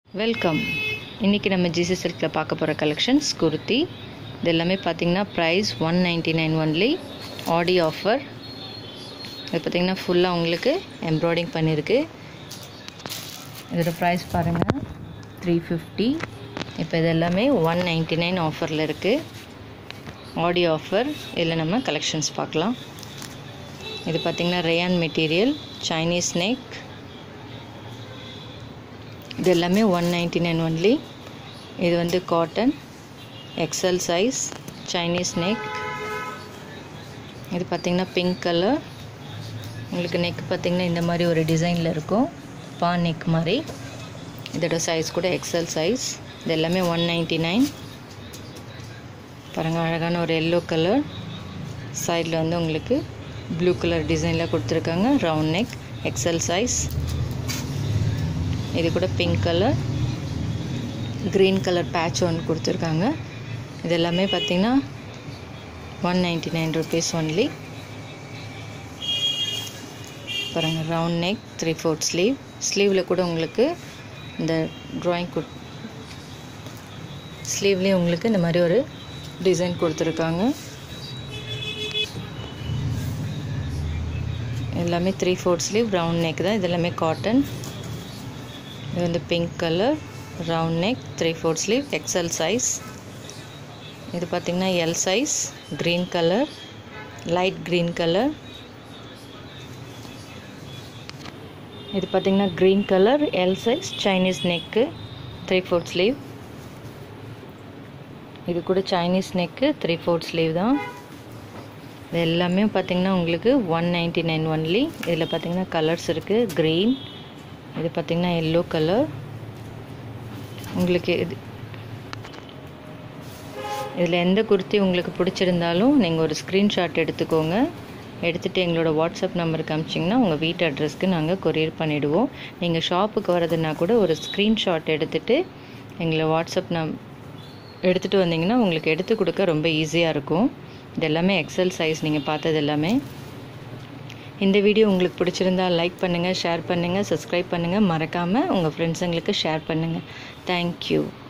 welcome இன்றைக்கி நம்ம GC சில்கில் பார்க்க போகிற கலெக்ஷன்ஸ் குர்த்தி இது எல்லாமே பார்த்தீங்கன்னா price one ninety nine only Aadi offer இது பார்த்திங்கன்னா ஃபுல்லாக உங்களுக்கு எம்ப்ராய்டிங் பண்ணியிருக்கு இதோட ப்ரைஸ் பாருங்கள் த்ரீ ஃபிஃப்டி இப்போ இது எல்லாமே ஒன் நைன்ட்டி நைன் ஆஃபரில் இருக்குது ஆடி ஆஃபர் இதில் நம்ம கலெக்ஷன்ஸ் பார்க்கலாம் இது பார்த்திங்கன்னா ரேயான் மெட்டீரியல் சைனீஸ் நெக் இது எல்லாமே ஒன் நைன்ட்டி நைன் ஒன்லி இது வந்து cotton XL size Chinese neck இது பார்த்திங்கன்னா பிங்க் கலர் உங்களுக்கு நெக் பார்த்திங்கன்னா இந்த மாதிரி ஒரு டிசைனில் இருக்கும் பா நெக் மாதிரி இதோட சைஸ் கூட எக்ஸல் சைஸ் இது எல்லாமே ஒன் நைன்ட்டி நைன் பாருங்கள் அழகான ஒரு எல்லோ கலர் சைடில் வந்து உங்களுக்கு ப்ளூ கலர் டிசைனில் கொடுத்துருக்காங்க ரவுண்ட் நெக் எக்ஸல் சைஸ் இது கூட pink colour green colour patch ஒன்று கொடுத்துருக்காங்க இது எல்லாமே பார்த்திங்கன்னா one ninety nine rupees only பாருங்கள் round neck three fourth sleeve ஸ்லீவில் கூட உங்களுக்கு இந்த ட்ராயிங் கொடு ஸ்லீவ்லேயும் உங்களுக்கு இந்த மாதிரி ஒரு டிசைன் கொடுத்துருக்காங்க எல்லாமே three fourth sleeve round neck தான் இது எல்லாமே காட்டன் இது வந்து pink colour round neck three four sleeve XL size இது பார்த்திங்கன்னா L size green colour light green colour இது பார்த்திங்கன்னா green colour L size Chinese neck three fourth sleeve இது கூட Chinese neck three fourth sleeve தான் இது எல்லாமே பார்த்திங்கன்னா உங்களுக்கு ஒன் நைன்ட்டி நைன் ஒன்லி இதில் பார்த்திங்கன்னா கலர்ஸ் இருக்குது க்ரீன் இது பார்த்திங்கன்னா எல்லோ கலர் உங்களுக்கு இது இதில் எந்த குர்த்தி உங்களுக்கு பிடிச்சிருந்தாலும் நீங்கள் ஒரு ஸ்க்ரீன்ஷாட் எடுத்துக்கோங்க எடுத்துகிட்டு எங்களோட வாட்ஸ்அப் நம்பருக்கு அமிச்சிங்கன்னா உங்கள் வீட்டு அட்ரஸ்க்கு நாங்கள் கொரியர் பண்ணிவிடுவோம் நீங்கள் ஷாப்புக்கு வரதுன்னா கூட ஒரு ஸ்க்ரீன்ஷாட் எடுத்துகிட்டு எங்களை வாட்ஸ்அப் நம் எடுத்துகிட்டு வந்தீங்கன்னா உங்களுக்கு எடுத்து கொடுக்க ரொம்ப ஈஸியாக இருக்கும் இது எல்லாமே எக்ஸல் சைஸ் நீங்கள் பார்த்தது எல்லாமே இந்த வீடியோ உங்களுக்கு பிடிச்சிருந்தா லைக் பண்ணுங்கள் ஷேர் பண்ணுங்கள் சப்ஸ்கிரைப் பண்ணுங்கள் மறக்காமல் உங்கள் ஃப்ரெண்ட்ஸுங்களுக்கு ஷேர் பண்ணுங்கள் தேங்க்யூ